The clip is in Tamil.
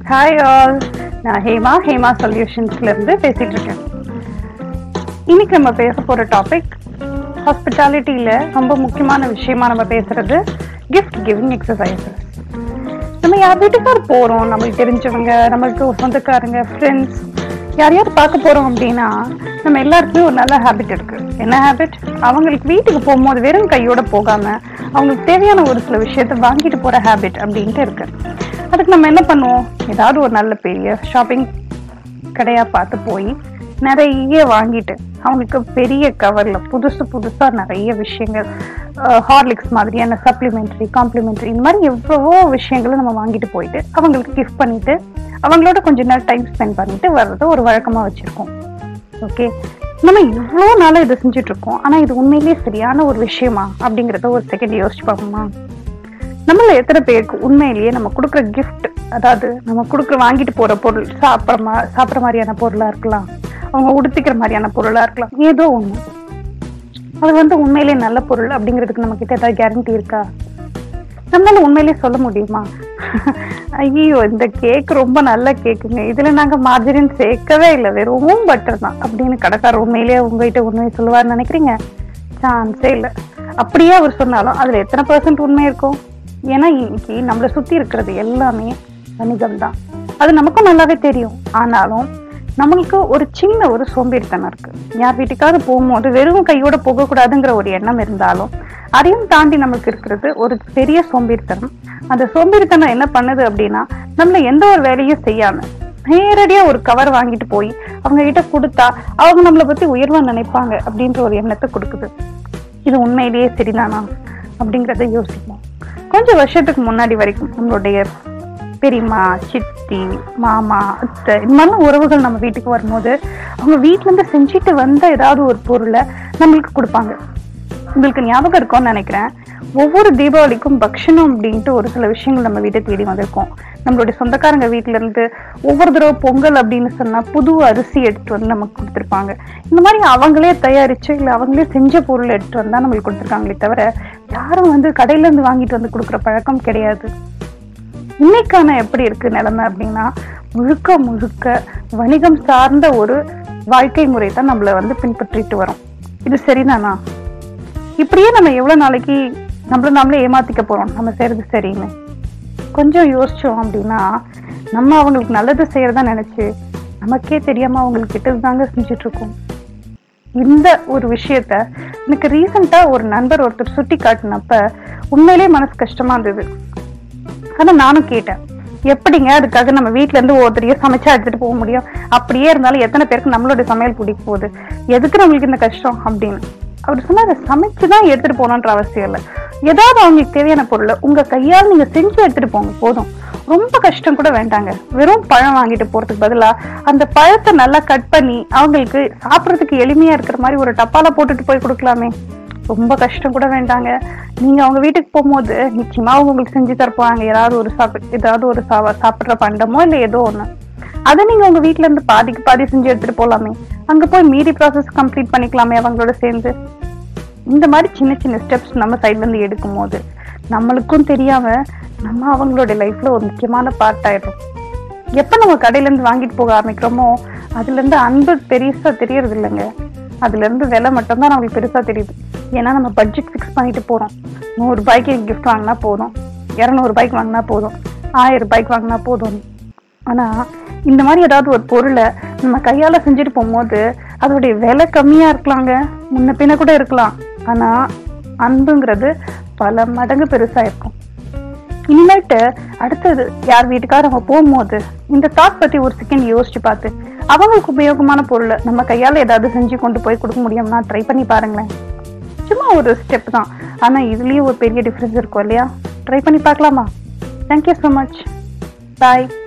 ஹாய் ஆல் நான் ஹேமா ஹேமா சொல்யூஷன்ஸ்ல இருந்து பேசிட்டு இருக்கேன் இன்னைக்கு நம்ம பேச போற டாபிக் ஹாஸ்பிட்டாலிட்டியில ரொம்ப முக்கியமான விஷயமா நம்ம பேசுறது கிஃப்ட் கிவிங் எக்ஸசைசஸ் நம்ம யார் வீட்டுக்கார் போறோம் நம்மளுக்கு தெரிஞ்சவங்க நம்மளுக்கு ஒரு சொந்தக்காரங்க ஃப்ரெண்ட்ஸ் யாரையாவது பார்க்க போறோம் அப்படின்னா நம்ம எல்லாருக்குமே ஒரு நல்ல ஹேபிட் இருக்கு என்ன ஹேபிட் அவங்களுக்கு வீட்டுக்கு போகும்போது வெறும் கையோட போகாம அவங்களுக்கு தேவையான ஒரு சில விஷயத்த வாங்கிட்டு போற ஹேபிட் அப்படின்ட்டு இருக்கு அதுக்கு நம்ம என்ன பண்ணுவோம் ஏதாவது ஒரு நல்ல பெரிய ஷாப்பிங் கடையா பார்த்து போய் நிறைய வாங்கிட்டு அவங்களுக்கு பெரிய கவர்ல புதுசு புதுசா நிறைய விஷயங்கள் ஹார்லிக்ஸ் மாதிரியான சப்ளிமெண்ட்ரி காம்ப்ளிமெண்ட்ரி இந்த மாதிரி எவ்வளவோ விஷயங்களை நம்ம வாங்கிட்டு போயிட்டு அவங்களுக்கு கிஃப்ட் பண்ணிட்டு அவங்களோட கொஞ்ச நேரம் டைம் ஸ்பெண்ட் பண்ணிட்டு வர்றத ஒரு வழக்கமா வச்சிருக்கோம் ஓகே நம்ம இவ்வளோ நாளா இதை செஞ்சுட்டு இருக்கோம் ஆனா இது உண்மையிலேயே சரியான ஒரு விஷயமா அப்படிங்கறத ஒரு செகண்ட் யோசிச்சு பார்ப்போமா நம்மள எத்தனை பேருக்கு உண்மையிலேயே நம்ம கொடுக்குற கிஃப்ட் அதாவது நம்ம கொடுக்குற வாங்கிட்டு போற பொருள் சாப்பிட்ற மா சாப்பிட்ற மாதிரியான பொருளா இருக்கலாம் அவங்க உடுத்திக்கிற மாதிரியான பொருளா இருக்கலாம் ஏதோ ஒண்ணு அது வந்து உண்மையிலேயே நல்ல பொருள் அப்படிங்கிறதுக்கு நம்ம கிட்ட ஏதாவது கேரண்டி இருக்கா நம்மளால உண்மையிலேயே சொல்ல முடியுமா ஐயோ இந்த கேக் ரொம்ப நல்ல கேக்குங்க இதுல நாங்க மார்ஜரின் சேர்க்கவே இல்லை வெறும் பட்டர் தான் அப்படின்னு கடைக்காரர் உண்மையிலேயே உங்ககிட்ட உண்மையை சொல்லுவார்னு நினைக்கிறீங்க சான்ஸே இல்லை அப்படியே அவர் சொன்னாலும் அதுல எத்தனை பர்சன்ட் உண்மை இருக்கும் ஏன்னா இன்னைக்கு நம்மளை சுத்தி இருக்கிறது எல்லாமே வணிகம் தான் அது நமக்கும் நல்லாவே தெரியும் ஆனாலும் நம்மளுக்கு ஒரு சின்ன ஒரு சோம்பேறித்தனம் இருக்கு யார் வீட்டுக்காவது போகும்போது வெறும் கையோட போகக்கூடாதுங்கிற ஒரு எண்ணம் இருந்தாலும் அதையும் தாண்டி நமக்கு இருக்கிறது ஒரு பெரிய சோம்பேறித்தனம் அந்த சோம்பேறித்தனம் என்ன பண்ணுது அப்படின்னா நம்மள எந்த ஒரு வேலையும் செய்யாம நேரடியா ஒரு கவர் வாங்கிட்டு போய் அவங்க கிட்ட கொடுத்தா அவங்க நம்மளை பத்தி உயர்வா நினைப்பாங்க அப்படின்ற ஒரு எண்ணத்தை கொடுக்குது இது உண்மையிலேயே சரிதானா அப்படிங்கிறத யோசிப்போம் கொஞ்சம் வருஷத்துக்கு முன்னாடி வரைக்கும் நம்மளுடைய பெரியம்மா சித்தி மாமா அத்தை இந்த மாதிரிலாம் உறவுகள் நம்ம வீட்டுக்கு வரும்போது அவங்க வீட்ல இருந்து செஞ்சுட்டு வந்த ஏதாவது ஒரு பொருளை நம்மளுக்கு கொடுப்பாங்க உங்களுக்கு ஞாபகம் இருக்கும்னு நினைக்கிறேன் ஒவ்வொரு தீபாவளிக்கும் பக்ஷணம் அப்படின்ட்டு ஒரு சில விஷயங்கள் நம்ம வீட்டை தேடி வந்திருக்கோம் நம்மளுடைய சொந்தக்காரங்க வீட்ல இருந்து ஒவ்வொரு தடவை பொங்கல் அப்படின்னு சொன்னா புது அரிசி எடுத்துட்டு வந்து நமக்கு கொடுத்துருப்பாங்க இந்த மாதிரி அவங்களே தயாரிச்சு இல்ல அவங்களே செஞ்ச பொருள் எடுத்துட்டு வந்தா நம்மளுக்கு கொடுத்துருக்காங்களே தவிர யாரும் வந்து கடையில இருந்து வாங்கிட்டு வந்து கொடுக்குற பழக்கம் கிடையாது இன்னைக்கான எப்படி இருக்கு நிலைமை அப்படின்னா முழுக்க முழுக்க வணிகம் சார்ந்த ஒரு வாழ்க்கை முறை தான் நம்மள வந்து பின்பற்றிட்டு வரோம் இது சரிதானா இப்படியே நம்ம எவ்வளவு நாளைக்கு நம்மள நாமளே ஏமாத்திக்க போறோம் நம்ம செய்யறது சரின்னு கொஞ்சம் யோசிச்சோம் அப்படின்னா நம்ம அவங்களுக்கு நல்லது செய்யறதா நினைச்சு நமக்கே தெரியாம அவங்களுக்கு கெட்டது தாங்க செஞ்சுட்டு இருக்கோம் இந்த ஒரு விஷயத்த எனக்கு ரீசெண்டா ஒரு நண்பர் ஒருத்தர் சுட்டி காட்டினப்ப உண்மையிலேயே மனசு கஷ்டமா இருந்தது ஆனா நானும் கேட்டேன் எப்படிங்க அதுக்காக நம்ம வீட்ல இருந்து ஒவ்வொருத்தரையும் சமைச்சா எடுத்துட்டு போக முடியும் அப்படியே இருந்தாலும் எத்தனை பேருக்கு நம்மளுடைய சமையல் பிடிக்க போகுது எதுக்கு நம்மளுக்கு இந்த கஷ்டம் அப்படின்னு அவர் சொன்னாரு சமைச்சுதான் எடுத்துட்டு போகணுன்ற அவசியம் இல்லை ஏதாவது அவங்களுக்கு தேவையான பொருளை உங்க கையால் நீங்க செஞ்சு எடுத்துட்டு போங்க போதும் ரொம்ப கஷ்டம் கூட வேண்டாங்க வெறும் பழம் வாங்கிட்டு போறதுக்கு பதிலா அந்த பழத்தை நல்லா கட் பண்ணி அவங்களுக்கு சாப்பிடறதுக்கு எளிமையா இருக்கிற மாதிரி ஒரு டப்பால போட்டுட்டு போய் கொடுக்கலாமே ரொம்ப கஷ்டம் கூட வேண்டாங்க நீங்க அவங்க வீட்டுக்கு போகும்போது நிச்சயமா அவங்க உங்களுக்கு செஞ்சு தரப்பாங்க ஏதாவது ஒரு சாப்பிட்டு ஏதாவது ஒரு சா சாப்பிடுற பண்டமோ இல்லை ஏதோ ஒண்ணு அதை நீங்க உங்க வீட்ல இருந்து பாதிக்கு பாதி செஞ்சு எடுத்துட்டு போலாமே அங்க போய் மீதி ப்ராசஸ் கம்ப்ளீட் பண்ணிக்கலாமே அவங்களோட சேர்ந்து இந்த மாதிரி சின்ன சின்ன ஸ்டெப்ஸ் நம்ம சைட்ல இருந்து எடுக்கும் போது நம்மளுக்கும் தெரியாம நம்ம அவங்களோட லைஃப்ல ஒரு முக்கியமான பார்ட் ஆயிடும் எப்ப நம்ம கடையில இருந்து வாங்கிட்டு போக ஆரம்பிக்கிறோமோ அதுல இருந்து அன்பு பெருசா தெரியறது இல்லைங்க அதுல இருந்து விலை மட்டும்தான் நம்மளுக்கு பெருசா தெரியுது ஏன்னா நம்ம பட்ஜெட் ஃபிக்ஸ் பண்ணிட்டு போறோம் நூறு ரூபாய்க்கு கிஃப்ட் வாங்கினா போதும் இரநூறு ரூபாய்க்கு வாங்கினா போதும் ஆயிரம் ரூபாய்க்கு வாங்கினா போதும் ஆனா இந்த மாதிரி ஏதாவது ஒரு பொருளை நம்ம கையால செஞ்சுட்டு போகும்போது அதோடைய விலை கம்மியா இருக்கலாங்க முன்ன பின்ன கூட இருக்கலாம் ஆனா அன்புங்கிறது பல மடங்கு பெருசா இருக்கும் இனிமேட்டு அடுத்தது யார் வீட்டுக்கார அவங்க போகும்போது இந்த தாட் பத்தி ஒரு செகண்ட் யோசிச்சு பார்த்து அவங்களுக்கு உபயோகமான பொருளை நம்ம கையால ஏதாவது செஞ்சு கொண்டு போய் கொடுக்க முடியும்னா ட்ரை பண்ணி பாருங்களேன் சும்மா ஒரு ஸ்டெப் தான் ஆனா இதுலயும் ஒரு பெரிய டிஃபரன்ஸ் இருக்கும் இல்லையா ட்ரை பண்ணி பார்க்கலாமா தேங்க்யூ ஸோ மச் பாய்